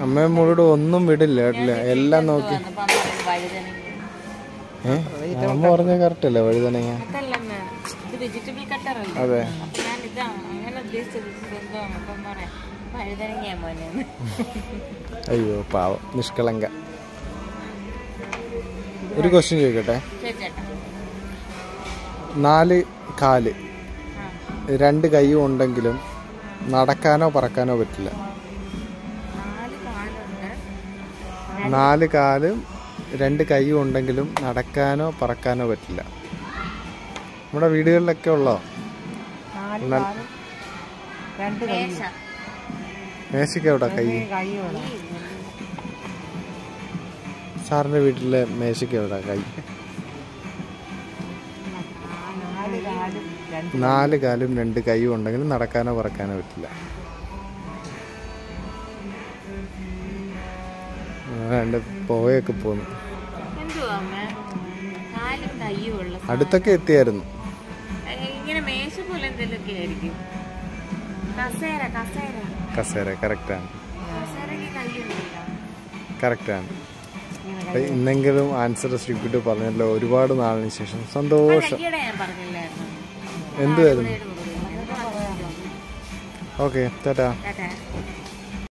അമ്മയും മോളോട് ഒന്നും വിടില്ല കേട്ടില്ല എല്ലാം നോക്കി വന്നപ്പോ അമ്മ പറയുന്നു വഴുതനങ്ങ ഏ അമ്മ പറഞ്ഞ കറക്റ്റ് അല്ലേ വഴുതനങ്ങ അതല്ലെന്ന് ഇത് വെജിറ്റബിൾ കട്ടർ അല്ലേ അതെ അപ്പൊ ഞാൻ ഇതാ അങ്ങനെ ഉദ്ദേശിച്ചത് എന്തോ അപ്പം പറയാം വഴുതനങ്ങയാ മോനെ അയ്യോ പാവം നിഷ്കളങ്ക ഒരു ക്വസ്റ്റ്യൻ ചോദിക്കട്ടെ ചേച്ചേട്ടാ നാല് കാല് ആ രണ്ട് കൈയും ഉണ്ടെങ്കിലും നടക്കാനോ പറക്കാനോ പറ്റില്ല നാല് കാലുണ്ട് നാല് കാലും രണ്ട് കൈയും ഉണ്ടെങ്കിലും നടക്കാനോ പറക്കാനോ പറ്റില്ല നമ്മുടെ വീടുകളിലൊക്കെ ഉള്ളോ നാല് എന്നാൽ- കാലും രണ്ട് കൈ മേശ മേശയ്ക്ക് എവിടെ കൈ കൈയോടെ സാറിന്റെ വീട്ടിലെ മേശയ്ക്ക് എവിടെ കൈ നാല് കാലും രണ്ട് നാല് കാലും രണ്ട് കൈയും ഉണ്ടെങ്കിലും നടക്കാനോ പറക്കാനോ പറ്റില്ല ആ, രണ്ട് പോയൊക്കെ പോന്നു എന്തുവാ അമ്മ കാലും കയ്യും ഉള്ള സാധനം. അടുത്തൊക്കെ എത്തിയായിരുന്നു ഏ, ഇങ്ങനെ മേശ പോലെ എന്തെങ്കിലുമൊക്കെ ആയിരിക്കും കസേര കസേര കസേര കറക്റ്റാണ് കസേരക്ക് കയ്യുണ്ടല്ലോ കറക്റ്റാണ് ഇന്നെങ്കിലും ആൻസർ സ്റ്റിപ്പിട്ട് പറഞ്ഞല്ലോ ഒരുപാട് നാളിന് ശേഷം സന്തോഷം കയ്യുടെ ഞാൻ പറഞ്ഞില്ലായിരുന്നു എന്തുവായിരുന്നു ഇവിടെ കൊടുക്കുന്നു. Okay tata Tata.